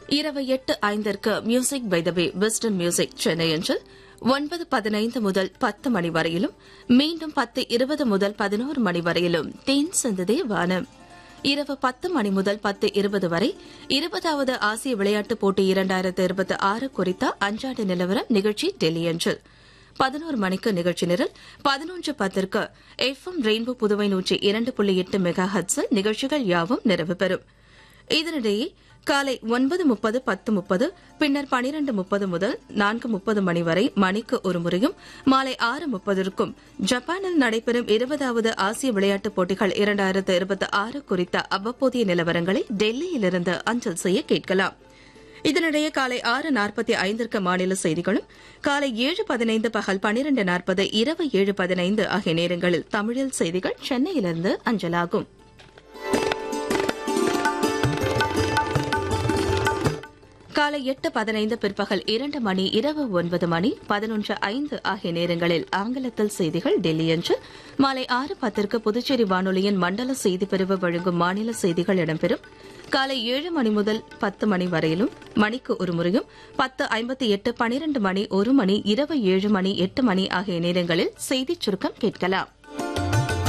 இரவு எட்டு ஐந்திற்கு music by the way western music Chennai என்று ஒன்பது பதினைந்து முதல் பத்து மணி வரையிலும் மீண்டும் பத்து இருபது முதல் பதினோரு மணி வரையிலும் தேன் சிந்ததே வானம் இரவு பத்து மணி முதல் பத்து இருபது வரை இருபதாவது ஆசிய விளையாட்டுப் போட்டி இரண்டாயிரத்து இருபத்தி ஆறு குறித்த அன்றாட நிலவரம் நிகழ்ச்சி டெல்லி அஞ்சல் பதினோரு மணிக்கு நிகழ்ச்சி நிரல் பதினொன்று பத்திற்கு எஃப் எம் ரெயின்போ புதுவை நூற்றி இரண்டு புள்ளி எட்டு மெகா ஹட்ஸில் நிகழ்ச்சிகள் யாவும் நிறைவு பெறும் இதனிடையே காலை ஒன்பது முப்பது பத்து முப்பது பின்னர் பனிரண்டு முப்பது முதல் நான்கு முப்பது மணி வரை மணிக்கு ஒரு முறையும் மாலை ஆறு முப்பதற்கும் ஜப்பானில் நடைபெறும் இருபதாவது ஆசிய விளையாட்டுப் போட்டிகள் இரண்டாயிரத்து இருபத்தி ஆறு குறித்த அவ்வப்போதைய நிலவரங்களை டெல்லியிலிருந்து அஞ்சல் செய்ய கேட்கலாம் இதனிடையே காலை ஆறு நாற்பத்தி ஐந்திற்கு மாநில செய்திகளும் காலை ஏழு பதினைந்து பகல் பனிரண்டு நாற்பது இரவு ஏழு பதினைந்து ஆகிய நேரங்களில் தமிழில் செய்திகள் சென்னையிலிருந்து அஞ்சலாகும் காலை எட்டு பதினைந்து பிற்பகல் இரண்டு மணி இரவு ஒன்பது மணி பதினொன்று ஐந்து ஆகிய நேரங்களில் ஆங்கிலத்தில் செய்திகள் டெல்லி என்று மாலை ஆறு பத்திற்கு புதுச்சேரி வானொலியின் மண்டல செய்திப் பிரிவு வழங்கும் மாநில செய்திகள் இடம்பெறும் காலை ஏழு மணி முதல் பத்து மணி வரையிலும் மணிக்கு ஒரு முறையும் பத்து ஐம்பத்தி எட்டு பனிரண்டு மணி ஒரு மணி இரவு ஏழு மணி எட்டு மணி ஆகிய நேரங்களில் செய்திச் சுருக்கம் கேட்கலாம்